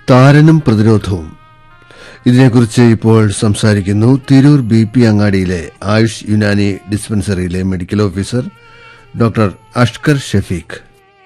താരനും പ്രതിരോധവും ഇതിനെക്കുറിച്ച് ഇപ്പോൾ സംസാരിക്കുന്നു തിരൂർ ബി പി അങ്ങാടിയിലെ ആയുഷ് യുനാനി ഡിസ്പെൻസറിയിലെ medical officer doctor Ashkar Shafeeq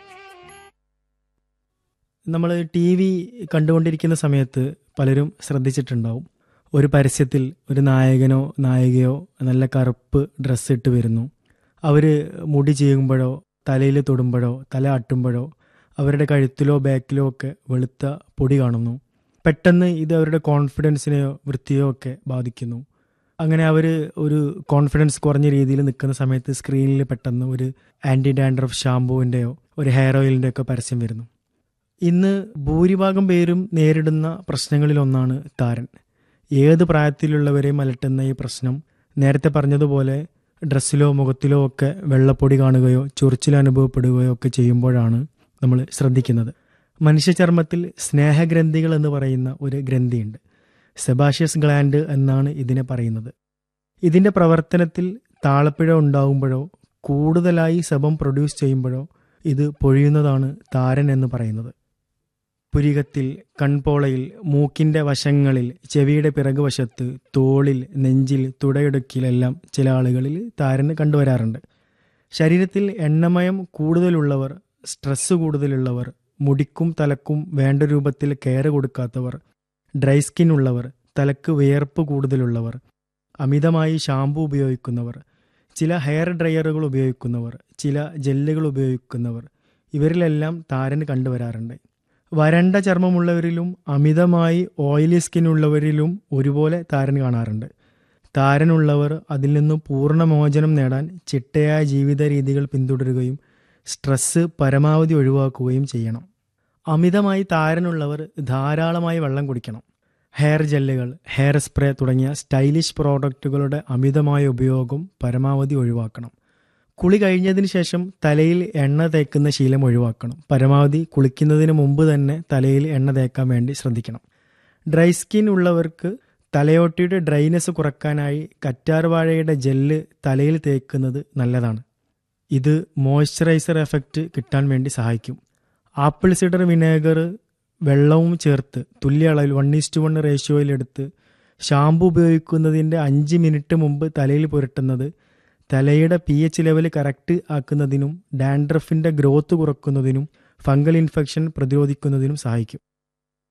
നമ്മൾ ടി വി കണ്ടുകൊണ്ടിരിക്കുന്ന സമയത്ത് പലരും ശ്രദ്ധിച്ചിട്ടുണ്ടാവും ഒരു പരസ്യത്തിൽ ഒരു നായകനോ നായികയോ നല്ല കറുപ്പ് ഡ്രസ്സ് ഇട്ട് വരുന്നു അവർ മുടി ചെയ്യുമ്പോഴോ തലയിൽ തൊടുമ്പോഴോ തല ആട്ടുമ്പോഴോ അവരുടെ കഴുത്തിലോ ബാക്കിലോ ഒക്കെ വെളുത്ത പൊടി കാണുന്നു പെട്ടെന്ന് ഇത് അവരുടെ കോൺഫിഡൻസിനെയോ വൃത്തിയോ ഒക്കെ ബാധിക്കുന്നു അങ്ങനെ അവർ ഒരു കോൺഫിഡൻസ് കുറഞ്ഞ രീതിയിൽ നിൽക്കുന്ന സമയത്ത് സ്ക്രീനിൽ പെട്ടെന്ന് ഒരു ആൻറ്റി ഡാൻഡ്രഫ് ഷാമ്പുവിൻ്റെയോ ഒരു ഹെയർ ഓയിലിൻ്റെ ഒക്കെ പരസ്യം വരുന്നു ഇന്ന് ഭൂരിഭാഗം പേരും നേരിടുന്ന പ്രശ്നങ്ങളിലൊന്നാണ് താരൻ ഏത് പ്രായത്തിലുള്ളവരെയും അലട്ടുന്ന ഈ പ്രശ്നം നേരത്തെ പറഞ്ഞതുപോലെ ഡ്രസ്സിലോ മുഖത്തിലോ ഒക്കെ വെള്ളപ്പൊടി കാണുകയോ ചൊറിച്ചിൽ അനുഭവപ്പെടുകയോ ഒക്കെ ചെയ്യുമ്പോഴാണ് നമ്മൾ ശ്രദ്ധിക്കുന്നത് മനുഷ്യചർമ്മത്തിൽ സ്നേഹഗ്രന്ഥികൾ എന്ന് പറയുന്ന ഒരു ഗ്രന്ഥിയുണ്ട് സെബാഷ്യസ് ഗ്ലാൻഡ് എന്നാണ് ഇതിനെ പറയുന്നത് ഇതിൻ്റെ പ്രവർത്തനത്തിൽ താളപ്പിഴ ഉണ്ടാകുമ്പോഴോ കൂടുതലായി സെബം പ്രൊഡ്യൂസ് ചെയ്യുമ്പോഴോ ഇത് പൊഴിയുന്നതാണ് താരൻ എന്ന് പറയുന്നത് പുരികത്തിൽ കൺപോളയിൽ മൂക്കിന്റെ വശങ്ങളിൽ ചെവിയുടെ പിറകുവശത്ത് തോളിൽ നെഞ്ചിൽ തുടയിടുക്കിലെല്ലാം ചില ആളുകളിൽ താരന് കണ്ടുവരാറുണ്ട് ശരീരത്തിൽ എണ്ണമയം കൂടുതലുള്ളവർ സ്ട്രെസ് കൂടുതലുള്ളവർ മുടിക്കും തലക്കും വേണ്ട രൂപത്തിൽ കെയർ കൊടുക്കാത്തവർ ഡ്രൈ സ്കിൻ ഉള്ളവർ തലക്ക് വിയർപ്പ് കൂടുതലുള്ളവർ അമിതമായി ഷാമ്പു ഉപയോഗിക്കുന്നവർ ചില ഹെയർ ഡ്രയറുകൾ ഉപയോഗിക്കുന്നവർ ചില ജെല്ലുകൾ ഉപയോഗിക്കുന്നവർ ഇവരിലെല്ലാം താരന് കണ്ടുവരാറുണ്ട് വരണ്ട ചർമ്മമുള്ളവരിലും അമിതമായി ഓയിലി സ്കിൻ ഉള്ളവരിലും ഒരുപോലെ താരൻ കാണാറുണ്ട് താരനുള്ളവർ അതിൽ നിന്നും പൂർണ്ണമോചനം നേടാൻ ചിട്ടയായ ജീവിത രീതികൾ പിന്തുടരുകയും സ്ട്രെസ് പരമാവധി ഒഴിവാക്കുകയും ചെയ്യണം അമിതമായി താരനുള്ളവർ ധാരാളമായി വെള്ളം കുടിക്കണം ഹെയർ ജെല്ലുകൾ ഹെയർ സ്പ്രേ തുടങ്ങിയ സ്റ്റൈലിഷ് പ്രോഡക്റ്റുകളുടെ അമിതമായ ഉപയോഗം പരമാവധി ഒഴിവാക്കണം കുളി കഴിഞ്ഞതിന് ശേഷം തലയിൽ എണ്ണ തേക്കുന്ന ശീലം ഒഴിവാക്കണം പരമാവധി കുളിക്കുന്നതിന് മുമ്പ് തന്നെ തലയിൽ എണ്ണ തേക്കാൻ വേണ്ടി ശ്രദ്ധിക്കണം ഡ്രൈ സ്കിൻ ഉള്ളവർക്ക് തലയോട്ടിയുടെ ഡ്രൈനെസ് കുറക്കാനായി കറ്റാർ വാഴയുടെ ജെല്ല് തലയിൽ തേക്കുന്നത് നല്ലതാണ് ഇത് മോയ്സ്ചറൈസർ എഫക്റ്റ് കിട്ടാൻ വേണ്ടി സഹായിക്കും ആപ്പിൾ സിഡർ വിനേഗർ വെള്ളവും ചേർത്ത് തുല്യ അളവിൽ വൺ ഈസ്റ്റ് വൺ റേഷ്യോയിലെടുത്ത് ഷാമ്പു ഉപയോഗിക്കുന്നതിൻ്റെ അഞ്ച് മിനിറ്റ് മുമ്പ് തലയിൽ പുരട്ടുന്നത് തലയുടെ പി എച്ച് ലെവൽ കറക്റ്റ് ആക്കുന്നതിനും ഡാൻഡ്രഫിൻ്റെ ഗ്രോത്ത് കുറക്കുന്നതിനും ഫംഗൽ ഇൻഫെക്ഷൻ പ്രതിരോധിക്കുന്നതിനും സഹായിക്കും